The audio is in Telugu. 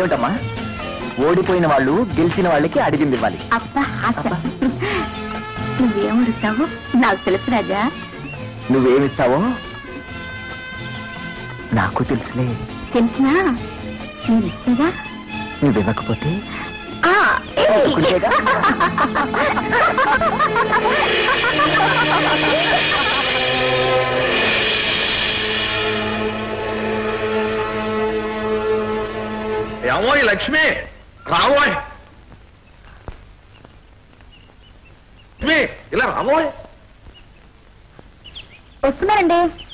అదేమిటమ్మా ఓడిపోయిన వాళ్ళు గెలిచిన వాళ్ళకి అడిగింది ఇవ్వాలి అబ్బా ఆశ నువ్వేమడుగుతావు నాకు తెలుసు రాజా నువ్వేమిస్తావో నాకు తెలుసులే తెలిసినా నేను ఇస్తేగా నువ్వు ఇవ్వకపోతే ఆ, ఏయ్. కుడిచేగా? ఏమో ఈ లక్ష్మి రావోయ్ లక్ష్మి ఇలా రావోయ్ వస్తున్నారండి